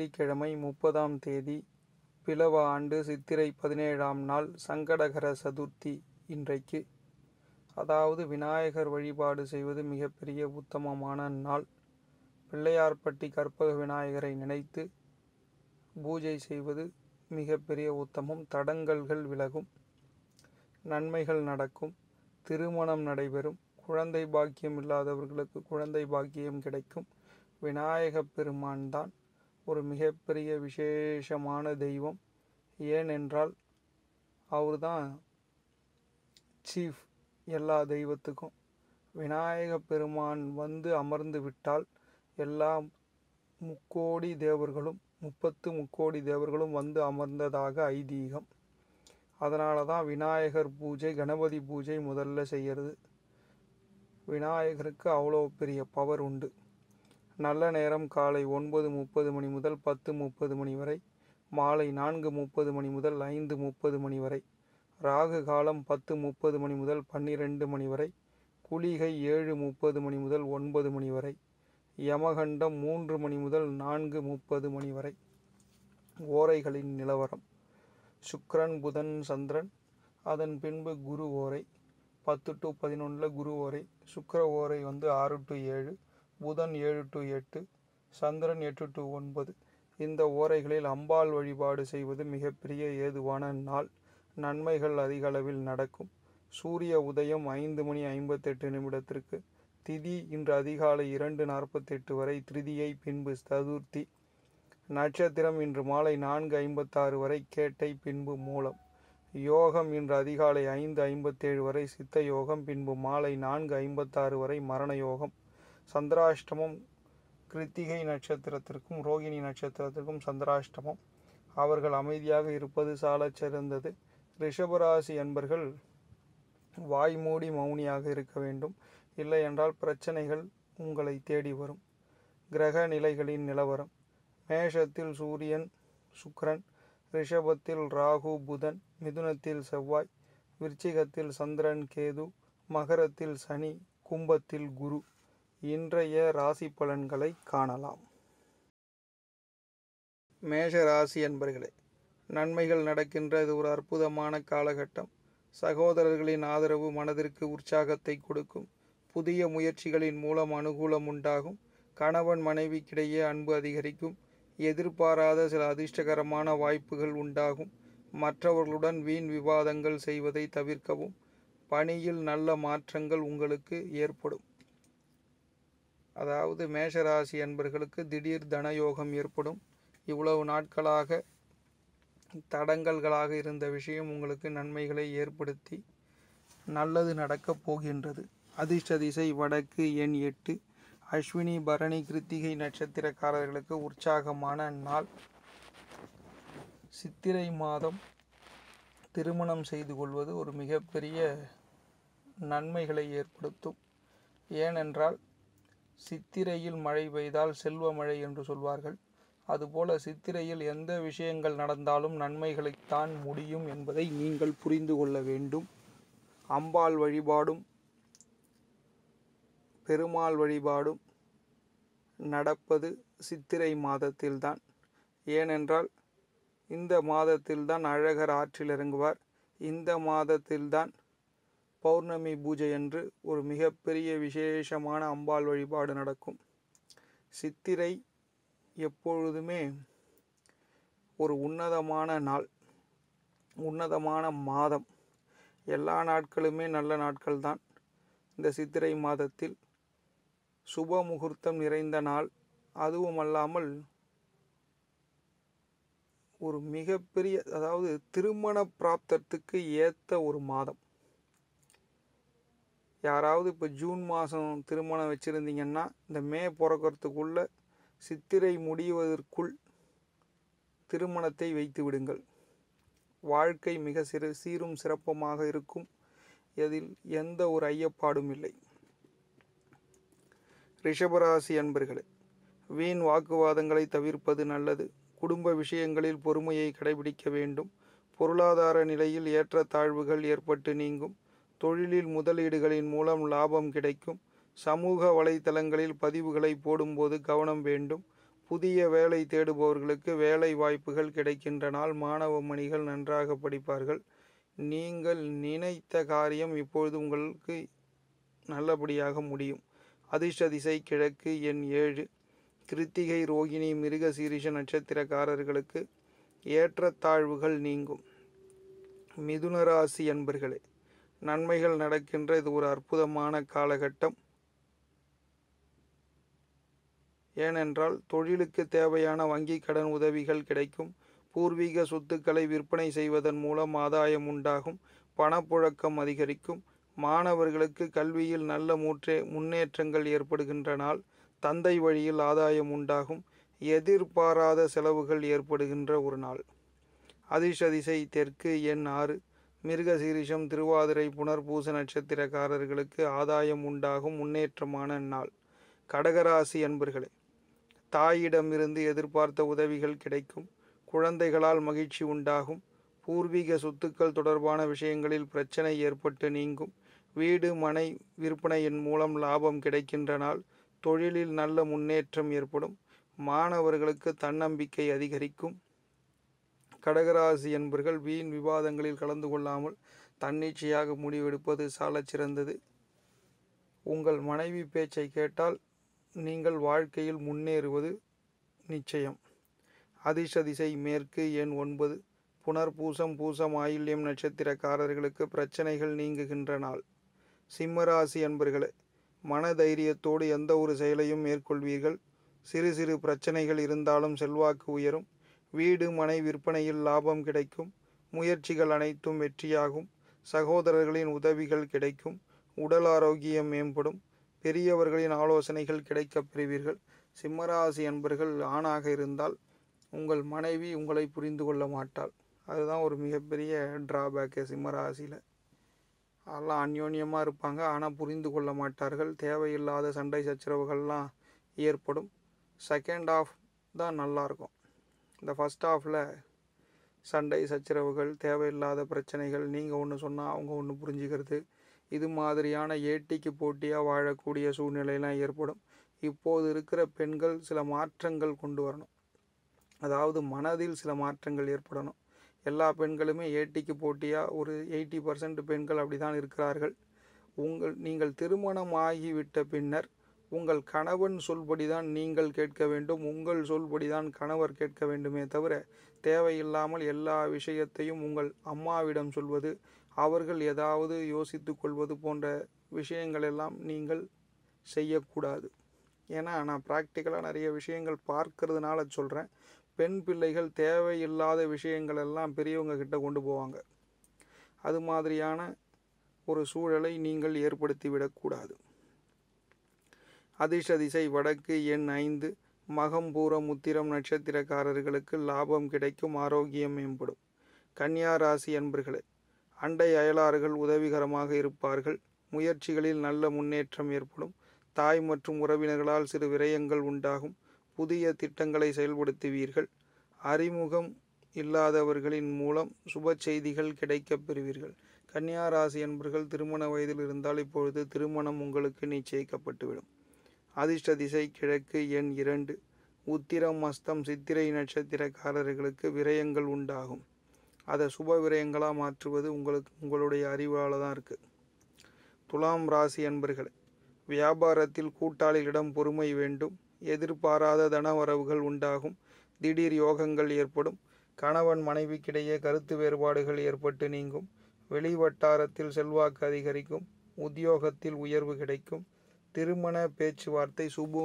வெள்ளிக்கிழமை முப்பதாம் தேதி பிலவ ஆண்டு சித்திரை பதினேழாம் நாள் சங்கடகர சதுர்த்தி இன்றைக்கு அதாவது விநாயகர் வழிபாடு செய்வது மிகப்பெரிய உத்தமமான நாள் பிள்ளையார்பட்டி கற்பக விநாயகரை நினைத்து பூஜை செய்வது மிகப்பெரிய உத்தமம் தடங்கல்கள் விலகும் நன்மைகள் நடக்கும் திருமணம் நடைபெறும் குழந்தை பாக்கியம் இல்லாதவர்களுக்கு குழந்தை பாக்கியம் கிடைக்கும் விநாயகப் பெருமான் தான் ஒரு மிகப்பெரிய விசேஷமான தெய்வம் ஏனென்றால் அவர் தான் சீஃப் எல்லா தெய்வத்துக்கும் விநாயகப் பெருமான் வந்து அமர்ந்து விட்டால் எல்லா முக்கோடி தேவர்களும் முப்பத்து முக்கோடி தேவர்களும் வந்து அமர்ந்ததாக ஐதீகம் அதனால தான் விநாயகர் பூஜை கணபதி பூஜை முதல்ல செய்கிறது விநாயகருக்கு அவ்வளோ பெரிய பவர் உண்டு நல்ல நேரம் காலை ஒன்பது முப்பது மணி முதல் பத்து முப்பது மணி வரை மாலை நான்கு முப்பது மணி முதல் ஐந்து முப்பது மணி வரை ராகு காலம் பத்து முப்பது மணி முதல் பன்னிரெண்டு மணி வரை குளிகை ஏழு முப்பது மணி முதல் ஒன்பது மணி வரை யமகண்டம் மூன்று மணி முதல் நான்கு முப்பது மணி வரை ஓரைகளின் நிலவரம் சுக்கிரன் புதன் சந்திரன் அதன் பின்பு குரு ஓரை பத்து டு பதினொன்றில் குரு ஓரை சுக்கிர ஓரை வந்து ஆறு டு ஏழு புதன் ஏழு டு எட்டு சந்திரன் எட்டு டு ஒன்பது இந்த ஓரைகளில் அம்பாள் வழிபாடு செய்வது மிகப்பெரிய ஏதுவான நாள் நன்மைகள் அதிக அளவில் நடக்கும் சூரிய உதயம் ஐந்து மணி ஐம்பத்தெட்டு நிமிடத்திற்கு திதி இன்று அதிகாலை இரண்டு நாற்பத்தெட்டு வரை திருதியை பின்பு சதுர்த்தி நட்சத்திரம் இன்று மாலை நான்கு ஐம்பத்தாறு வரை கேட்டை பின்பு மூலம் யோகம் இன்று அதிகாலை ஐந்து ஐம்பத்தேழு வரை சித்த யோகம் பின்பு மாலை நான்கு ஐம்பத்தாறு வரை மரண யோகம் சந்திராஷ்டமம் கிருத்திகை நட்சத்திரத்திற்கும் ரோகிணி நட்சத்திரத்திற்கும் சந்திராஷ்டமம் அவர்கள் அமைதியாக இருப்பது சாலச் சிறந்தது ரிஷபராசி என்பர்கள் வாய் மூடி மௌனியாக இருக்க வேண்டும் இல்லை என்றால் பிரச்சனைகள் உங்களை தேடி வரும் கிரக நிலைகளின் நிலவரம் மேஷத்தில் சூரியன் சுக்கிரன் ரிஷபத்தில் ராகு புதன் மிதுனத்தில் செவ்வாய் விருச்சிகத்தில் சந்திரன் கேது மகரத்தில் சனி கும்பத்தில் குரு இன்றைய ராசி பலன்களை காணலாம் மேஷ ராசி என்பர்களே நன்மைகள் நடக்கின்ற இது ஒரு அற்புதமான காலகட்டம் சகோதரர்களின் ஆதரவு மனதிற்கு உற்சாகத்தை கொடுக்கும் புதிய முயற்சிகளின் மூலம் அனுகூலம் உண்டாகும் கணவன் மனைவிக்கிடையே அன்பு அதிகரிக்கும் எதிர்பாராத சில அதிர்ஷ்டகரமான வாய்ப்புகள் உண்டாகும் மற்றவர்களுடன் வீண் விவாதங்கள் செய்வதை தவிர்க்கவும் பணியில் நல்ல மாற்றங்கள் உங்களுக்கு ஏற்படும் அதாவது மேஷராசி அன்பர்களுக்கு திடீர் தனயோகம் ஏற்படும் இவ்வளவு நாட்களாக தடங்கல்களாக இருந்த விஷயம் உங்களுக்கு நன்மைகளை ஏற்படுத்தி நல்லது நடக்கப் போகின்றது அதிர்ஷ்ட திசை வடக்கு எண் எட்டு அஸ்வினி பரணி கிருத்திகை நட்சத்திரக்காரர்களுக்கு உற்சாகமான நாள் சித்திரை மாதம் திருமணம் செய்து கொள்வது ஒரு மிகப்பெரிய நன்மைகளை ஏற்படுத்தும் ஏனென்றால் சித்திரையில் மழை பெய்தால் செல்வ மழை என்று சொல்வார்கள் அதுபோல சித்திரையில் எந்த விஷயங்கள் நடந்தாலும் நன்மைகளைத்தான் முடியும் என்பதை நீங்கள் புரிந்து கொள்ள வேண்டும் அம்பாள் வழிபாடும் பெருமாள் வழிபாடும் நடப்பது சித்திரை மாதத்தில்தான் ஏனென்றால் இந்த மாதத்தில்தான் அழகர் ஆற்றில் இறங்குவார் இந்த மாதத்தில்தான் பௌர்ணமி பூஜை என்று ஒரு மிகப்பெரிய விசேஷமான அம்பாள் வழிபாடு நடக்கும் சித்திரை எப்பொழுதுமே ஒரு உன்னதமான நாள் உன்னதமான மாதம் எல்லா நாட்களுமே நல்ல நாட்கள் தான் இந்த சித்திரை மாதத்தில் சுப முகூர்த்தம் நிறைந்த நாள் அதுவும் அல்லாமல் ஒரு மிகப்பெரிய அதாவது திருமண பிராப்தத்துக்கு ஏற்ற ஒரு மாதம் யாராவது இப்போ ஜூன் மாதம் திருமணம் வச்சுருந்தீங்கன்னா இந்த மே பிறக்கிறதுக்குள்ள சித்திரை முடிவதற்குள் திருமணத்தை வைத்து விடுங்கள் வாழ்க்கை மிக சிறு சீரும் சிறப்புமாக இருக்கும் இதில் எந்த ஒரு ஐயப்பாடும் இல்லை ரிஷபராசி அன்பர்களே வீண் வாக்குவாதங்களை தவிர்ப்பது நல்லது குடும்ப விஷயங்களில் பொறுமையை கடைபிடிக்க வேண்டும் பொருளாதார நிலையில் ஏற்ற தாழ்வுகள் ஏற்பட்டு நீங்கும் தொழிலில் முதலீடுகளின் மூலம் லாபம் கிடைக்கும் சமூக வலைத்தளங்களில் பதிவுகளை போடும்போது கவனம் வேண்டும் புதிய வேலை தேடுபவர்களுக்கு வேலை வாய்ப்புகள் கிடைக்கின்ற நாள் மாணவ மணிகள் நன்றாக படிப்பார்கள் நீங்கள் நினைத்த காரியம் இப்பொழுது உங்களுக்கு நல்லபடியாக முடியும் அதிர்ஷ்ட திசை கிழக்கு எண் ஏழு கிருத்திகை ரோகிணி மிருக சீரிஷ நட்சத்திரக்காரர்களுக்கு ஏற்றத்தாழ்வுகள் நீங்கும் மிதுன ராசி அன்பர்களே நன்மைகள் நடக்கின்ற இது ஒரு அற்புதமான காலகட்டம் ஏனென்றால் தொழிலுக்கு தேவையான வங்கி கடன் உதவிகள் கிடைக்கும் பூர்வீக சொத்துக்களை விற்பனை செய்வதன் மூலம் ஆதாயம் உண்டாகும் பணப்புழக்கம் அதிகரிக்கும் மாணவர்களுக்கு கல்வியில் நல்ல முற்றே முன்னேற்றங்கள் ஏற்படுகின்ற நாள் தந்தை வழியில் ஆதாயம் உண்டாகும் எதிர்பாராத செலவுகள் ஏற்படுகின்ற ஒரு நாள் அதிர்ஷ்ட திசை தெற்கு எண் ஆறு மிருக சீரிஷம் திருவாதிரை புனர்பூச நட்சத்திரக்காரர்களுக்கு ஆதாயம் உண்டாகும் முன்னேற்றமான நாள் கடகராசி அன்பர்களே தாயிடமிருந்து எதிர்பார்த்த உதவிகள் கிடைக்கும் குழந்தைகளால் மகிழ்ச்சி உண்டாகும் பூர்வீக சொத்துக்கள் தொடர்பான விஷயங்களில் பிரச்சனை ஏற்பட்டு நீங்கும் வீடு மனை விற்பனையின் மூலம் லாபம் கிடைக்கின்ற நாள் தொழிலில் நல்ல முன்னேற்றம் ஏற்படும் மாணவர்களுக்கு தன்னம்பிக்கை அதிகரிக்கும் கடகராசி என்பர்கள் வீண் விவாதங்களில் கலந்து கொள்ளாமல் தன்னிச்சையாக முடிவெடுப்பது சாலச் சிறந்தது உங்கள் மனைவி பேச்சை கேட்டால் நீங்கள் வாழ்க்கையில் முன்னேறுவது நிச்சயம் அதிர்ஷ்ட திசை மேற்கு எண் ஒன்பது புனர்பூசம் பூசம் ஆயில்யம் நட்சத்திரக்காரர்களுக்கு பிரச்சனைகள் நீங்குகின்ற நாள் சிம்மராசி அன்பர்களே மனதைரியத்தோடு எந்த ஒரு செயலையும் மேற்கொள்வீர்கள் சிறு சிறு பிரச்சனைகள் இருந்தாலும் செல்வாக்கு உயரும் வீடு மனை விற்பனையில் லாபம் கிடைக்கும் முயற்சிகள் அனைத்தும் வெற்றியாகும் சகோதரர்களின் உதவிகள் கிடைக்கும் உடல் ஆரோக்கியம் மேம்படும் பெரியவர்களின் ஆலோசனைகள் கிடைக்கப் பெறுவீர்கள் சிம்மராசி அன்பர்கள் ஆணாக இருந்தால் உங்கள் மனைவி உங்களை புரிந்து கொள்ள மாட்டாள் அதுதான் ஒரு மிகப்பெரிய டிராபேக்கு சிம்மராசியில் அதெல்லாம் அந்யோன்யமாக இருப்பாங்க ஆனால் புரிந்து கொள்ள மாட்டார்கள் தேவையில்லாத சண்டை சச்சரவுகள்லாம் ஏற்படும் செகண்ட் ஆஃப் தான் நல்லாயிருக்கும் இந்த ஃபஸ்ட் ஆஃபில் சண்டை சச்சரவுகள் தேவையில்லாத பிரச்சனைகள் நீங்கள் ஒன்று சொன்னால் அவங்க ஒன்று புரிஞ்சுக்கிறது இது மாதிரியான ஏட்டிக்கு போட்டியாக வாழக்கூடிய சூழ்நிலையெல்லாம் ஏற்படும் இப்போது இருக்கிற பெண்கள் சில மாற்றங்கள் கொண்டு வரணும் அதாவது மனதில் சில மாற்றங்கள் ஏற்படணும் எல்லா பெண்களுமே ஏட்டிக்கு போட்டியாக ஒரு எயிட்டி பர்சன்ட் பெண்கள் அப்படி தான் இருக்கிறார்கள் உங்கள் நீங்கள் திருமணம் ஆகிவிட்ட பின்னர் உங்கள் கணவன் சொல்படி தான் நீங்கள் கேட்க வேண்டும் உங்கள் சொல்படி தான் கணவர் கேட்க வேண்டுமே தவிர தேவையில்லாமல் எல்லா விஷயத்தையும் உங்கள் அம்மாவிடம் சொல்வது அவர்கள் ஏதாவது யோசித்து கொள்வது போன்ற விஷயங்கள் எல்லாம் நீங்கள் செய்யக்கூடாது ஏன்னா நான் ப்ராக்டிக்கலாக நிறைய விஷயங்கள் பார்க்கறதுனால சொல்கிறேன் பெண் பிள்ளைகள் தேவையில்லாத விஷயங்கள் எல்லாம் பெரியவங்க கிட்ட கொண்டு போவாங்க அது மாதிரியான ஒரு சூழலை நீங்கள் ஏற்படுத்தி விடக்கூடாது அதிர்ஷ்ட திசை வடக்கு எண் ஐந்து மகம் பூரம் உத்திரம் நட்சத்திரக்காரர்களுக்கு லாபம் கிடைக்கும் ஆரோக்கியம் மேம்படும் கன்னியா ராசி அன்பர்களே அண்டை அயலார்கள் உதவிகரமாக இருப்பார்கள் முயற்சிகளில் நல்ல முன்னேற்றம் ஏற்படும் தாய் மற்றும் உறவினர்களால் சிறு விரயங்கள் உண்டாகும் புதிய திட்டங்களை செயல்படுத்துவீர்கள் அறிமுகம் இல்லாதவர்களின் மூலம் சுப செய்திகள் கிடைக்கப் பெறுவீர்கள் கன்னியா ராசி என்பர்கள் திருமண வயதில் இருந்தால் இப்பொழுது திருமணம் உங்களுக்கு நிச்சயிக்கப்பட்டுவிடும் அதிர்ஷ்ட திசை கிழக்கு எண் இரண்டு உத்திரம் அஸ்தம் சித்திரை நட்சத்திரக்காரர்களுக்கு விரயங்கள் உண்டாகும் அதை சுப விரயங்களாக மாற்றுவது உங்களுக்கு உங்களுடைய அறிவால் தான் இருக்குது துலாம் ராசி அன்பர்களே வியாபாரத்தில் கூட்டாளிகளிடம் பொறுமை வேண்டும் எதிர்பாராத தனவரவுகள் உண்டாகும் திடீர் யோகங்கள் ஏற்படும் கணவன் மனைவிக்கிடையே கருத்து வேறுபாடுகள் ஏற்பட்டு நீங்கும் வெளி வட்டாரத்தில் செல்வாக்கு அதிகரிக்கும் உத்தியோகத்தில் உயர்வு கிடைக்கும் திருமண பேச்சுவார்த்தை சுபு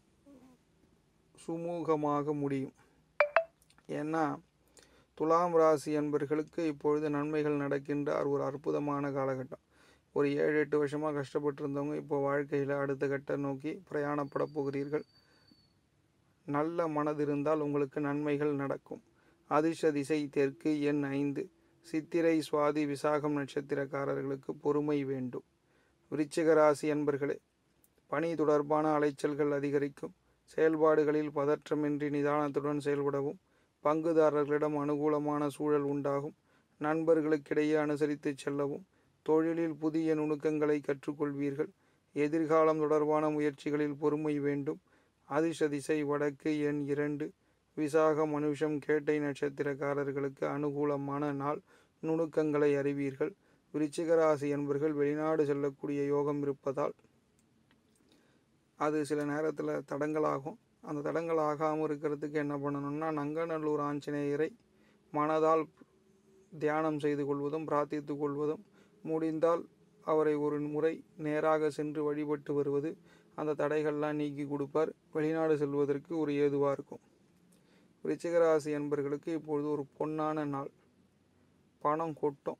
சுமூகமாக முடியும் ஏன்னா துலாம் ராசி என்பர்களுக்கு இப்பொழுது நன்மைகள் நடக்கின்ற ஒரு அற்புதமான காலகட்டம் ஒரு ஏழு எட்டு வருஷமாக கஷ்டப்பட்டிருந்தவங்க இப்போ வாழ்க்கையில் அடுத்த கட்ட நோக்கி பிரயாணப்பட போகிறீர்கள் நல்ல மனது இருந்தால் உங்களுக்கு நன்மைகள் நடக்கும் அதிர்ஷ்ட திசை தெற்கு எண் ஐந்து சித்திரை சுவாதி விசாகம் நட்சத்திரக்காரர்களுக்கு பொறுமை வேண்டும் விருச்சிக ராசி என்பர்களே பணி தொடர்பான அலைச்சல்கள் அதிகரிக்கும் செயல்பாடுகளில் பதற்றமின்றி நிதானத்துடன் செயல்படவும் பங்குதாரர்களிடம் அனுகூலமான சூழல் உண்டாகும் நண்பர்களுக்கிடையே அனுசரித்து செல்லவும் தொழிலில் புதிய நுணுக்கங்களை கற்றுக்கொள்வீர்கள் எதிர்காலம் தொடர்பான முயற்சிகளில் பொறுமை வேண்டும் அதிர்ஷ்ட திசை வடக்கு எண் இரண்டு விசாக மனுஷம் கேட்டை நட்சத்திரக்காரர்களுக்கு அனுகூலமான நாள் நுணுக்கங்களை அறிவீர்கள் விருச்சிக ராசி என்பர்கள் வெளிநாடு செல்லக்கூடிய யோகம் இருப்பதால் அது சில நேரத்தில் தடங்களாகும் அந்த தடங்கள் ஆகாமல் இருக்கிறதுக்கு என்ன பண்ணணும்னா நங்கநல்லூர் ஆஞ்சநேயரை மனதால் தியானம் செய்து கொள்வதும் பிரார்த்தித்து கொள்வதும் முடிந்தால் அவரை ஒரு முறை நேராக சென்று வழிபட்டு வருவது அந்த தடைகள்லாம் நீக்கி கொடுப்பார் வெளிநாடு செல்வதற்கு ஒரு ஏதுவாக இருக்கும் ரிச்சிகராசி என்பர்களுக்கு இப்பொழுது ஒரு பொன்னான நாள் பணம் கொட்டும்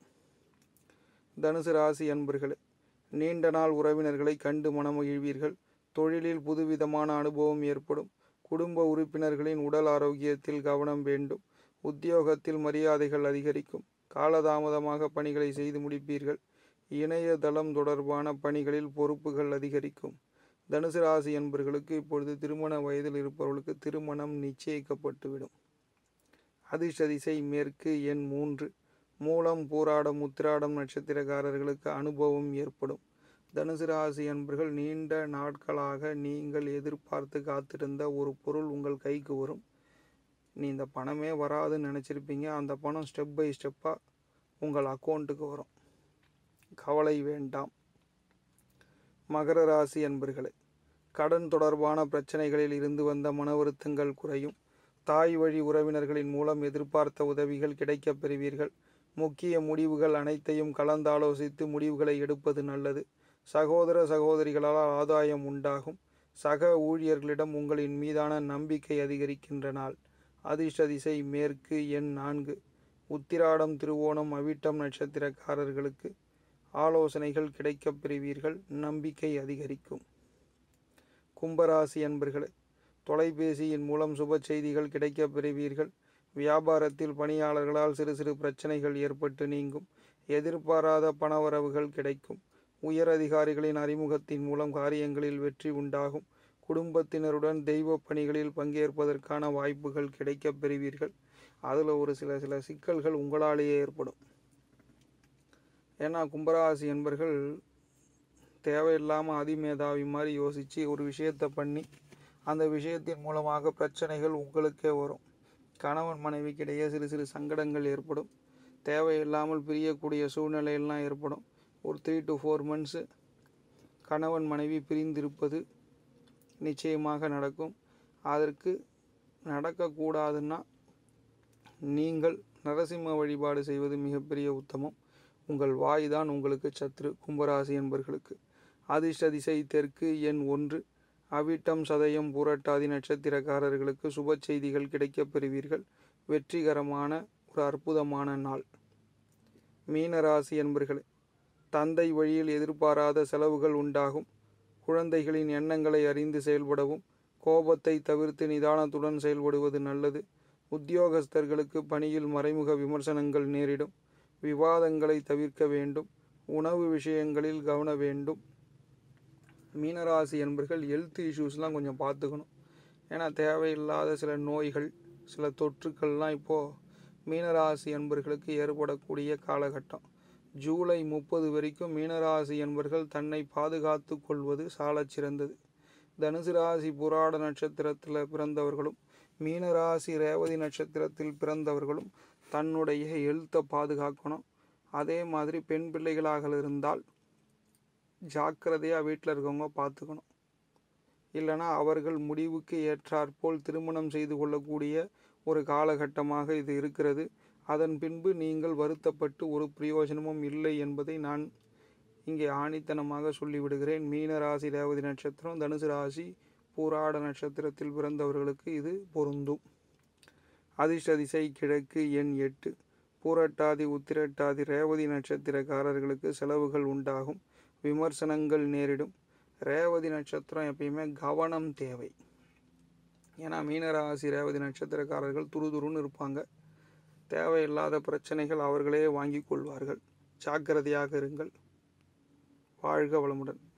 தனுசு ராசி அன்பர்களே நீண்ட நாள் உறவினர்களை கண்டு மனமகிழ்வீர்கள் தொழிலில் புதுவிதமான அனுபவம் ஏற்படும் குடும்ப உறுப்பினர்களின் உடல் ஆரோக்கியத்தில் கவனம் வேண்டும் உத்தியோகத்தில் மரியாதைகள் அதிகரிக்கும் காலதாமதமாக பணிகளை செய்து முடிப்பீர்கள் இணையதளம் தொடர்பான பணிகளில் பொறுப்புகள் அதிகரிக்கும் தனுசு ராசி என்பர்களுக்கு இப்பொழுது திருமண வயதில் இருப்பவர்களுக்கு திருமணம் நிச்சயிக்கப்பட்டுவிடும் அதிர்ஷ்ட திசை மேற்கு எண் மூன்று மூலம் பூராடம் உத்திராடம் நட்சத்திரக்காரர்களுக்கு அனுபவம் ஏற்படும் தனுசு ராசி என்பர்கள் நீண்ட நாட்களாக நீங்கள் எதிர்பார்த்து காத்திருந்த ஒரு பொருள் உங்கள் கைக்கு வரும் நீ இந்த பணமே வராதுன்னு நினச்சிருப்பீங்க அந்த பணம் ஸ்டெப் பை ஸ்டெப்பாக உங்கள் அக்கௌண்ட்டுக்கு வரும் கவலை வேண்டாம் மகர ராசி அன்பர்களே கடன் தொடர்பான பிரச்சனைகளில் இருந்து வந்த மன வருத்தங்கள் குறையும் தாய் வழி உறவினர்களின் மூலம் எதிர்பார்த்த உதவிகள் கிடைக்கப் பெறுவீர்கள் முக்கிய முடிவுகள் அனைத்தையும் கலந்தாலோசித்து முடிவுகளை எடுப்பது நல்லது சகோதர சகோதரிகளால் ஆதாயம் உண்டாகும் சக ஊழியர்களிடம் உங்களின் மீதான நம்பிக்கை அதிகரிக்கின்ற நாள் அதிர்ஷ்ட திசை மேற்கு எண் நான்கு உத்திராடம் திருவோணம் அவிட்டம் நட்சத்திரக்காரர்களுக்கு ஆலோசனைகள் கிடைக்கப் பெறுவீர்கள் நம்பிக்கை அதிகரிக்கும் கும்பராசி அன்பர்களே தொலைபேசியின் மூலம் சுப செய்திகள் கிடைக்கப் பெறுவீர்கள் வியாபாரத்தில் பணியாளர்களால் சிறு சிறு பிரச்சனைகள் ஏற்பட்டு நீங்கும் எதிர்பாராத பணவரவுகள் கிடைக்கும் உயர் அதிகாரிகளின் அறிமுகத்தின் மூலம் காரியங்களில் வெற்றி உண்டாகும் குடும்பத்தினருடன் தெய்வ பணிகளில் பங்கேற்பதற்கான வாய்ப்புகள் கிடைக்கப் பெறுவீர்கள் அதில் ஒரு சில சில சிக்கல்கள் உங்களாலேயே ஏற்படும் ஏன்னா கும்பராசி என்பர்கள் தேவையில்லாமல் அதிமேதாவி மாதிரி யோசித்து ஒரு விஷயத்தை பண்ணி அந்த விஷயத்தின் மூலமாக பிரச்சனைகள் உங்களுக்கே வரும் கணவன் மனைவிக்கிடையே சிறு சிறு சங்கடங்கள் ஏற்படும் தேவையில்லாமல் பிரியக்கூடிய சூழ்நிலையெல்லாம் ஏற்படும் ஒரு த்ரீ டு ஃபோர் மந்த்ஸு கணவன் மனைவி பிரிந்திருப்பது நிச்சயமாக நடக்கும் அதற்கு நடக்கக்கூடாதுன்னா நீங்கள் நரசிம்ம வழிபாடு செய்வது மிகப்பெரிய உத்தமம் உங்கள் வாய் தான் உங்களுக்கு சத்ரு கும்பராசி என்பர்களுக்கு அதிர்ஷ்ட திசை தெற்கு எண் ஒன்று அவிட்டம் சதயம் பூரட்டாதி நட்சத்திரக்காரர்களுக்கு சுப செய்திகள் கிடைக்கப் பெறுவீர்கள் வெற்றிகரமான ஒரு அற்புதமான நாள் மீனராசி என்பர்களே தந்தை வழியில் எதிர்பாராத செலவுகள் உண்டாகும் குழந்தைகளின் எண்ணங்களை அறிந்து செயல்படவும் கோபத்தை தவிர்த்து நிதானத்துடன் செயல்படுவது நல்லது உத்தியோகஸ்தர்களுக்கு பணியில் மறைமுக விமர்சனங்கள் நேரிடும் விவாதங்களை தவிர்க்க வேண்டும் உணவு விஷயங்களில் கவன வேண்டும் மீனராசி என்பர்கள் ஹெல்த் இஷ்யூஸ்லாம் கொஞ்சம் பார்த்துக்கணும் ஏன்னா தேவையில்லாத சில நோய்கள் சில தொற்றுக்கள்லாம் இப்போது மீனராசி என்பர்களுக்கு ஏற்படக்கூடிய காலகட்டம் ஜூலை முப்பது வரைக்கும் மீனராசி என்பர்கள் தன்னை பாதுகாத்து கொள்வது சாலச் சிறந்தது தனுசு ராசி புராட நட்சத்திரத்தில் பிறந்தவர்களும் மீனராசி ரேவதி நட்சத்திரத்தில் பிறந்தவர்களும் தன்னுடைய ஹெல்த்தை பாதுகாக்கணும் அதே மாதிரி பெண் பிள்ளைகளாக இருந்தால் ஜாக்கிரதையாக வீட்டில் இருக்கவங்க பார்த்துக்கணும் இல்லைனா அவர்கள் முடிவுக்கு ஏற்றாற்போல் திருமணம் செய்து கொள்ளக்கூடிய ஒரு காலகட்டமாக இது இருக்கிறது அதன் பின்பு நீங்கள் வருத்தப்பட்டு ஒரு பிரயோஜனமும் இல்லை என்பதை நான் இங்கே ஆணித்தனமாக சொல்லிவிடுகிறேன் மீன ராசி ரேவதி நட்சத்திரம் தனுசு ராசி பூராட நட்சத்திரத்தில் பிறந்தவர்களுக்கு இது பொருந்தும் அதிர்ஷ்ட திசை கிழக்கு எண் எட்டு பூரட்டாதி உத்திரட்டாதி ரேவதி நட்சத்திரக்காரர்களுக்கு செலவுகள் உண்டாகும் விமர்சனங்கள் நேரிடும் ரேவதி நட்சத்திரம் எப்பயுமே கவனம் தேவை ஏன்னா மீனராசி ரேவதி நட்சத்திரக்காரர்கள் துருதுருன்னு இருப்பாங்க தேவையில்லாத பிரச்சனைகள் அவர்களே வாங்கி கொள்வார்கள் ஜாக்கிரதையாக இருங்கள் வாழ்க வளமுடன்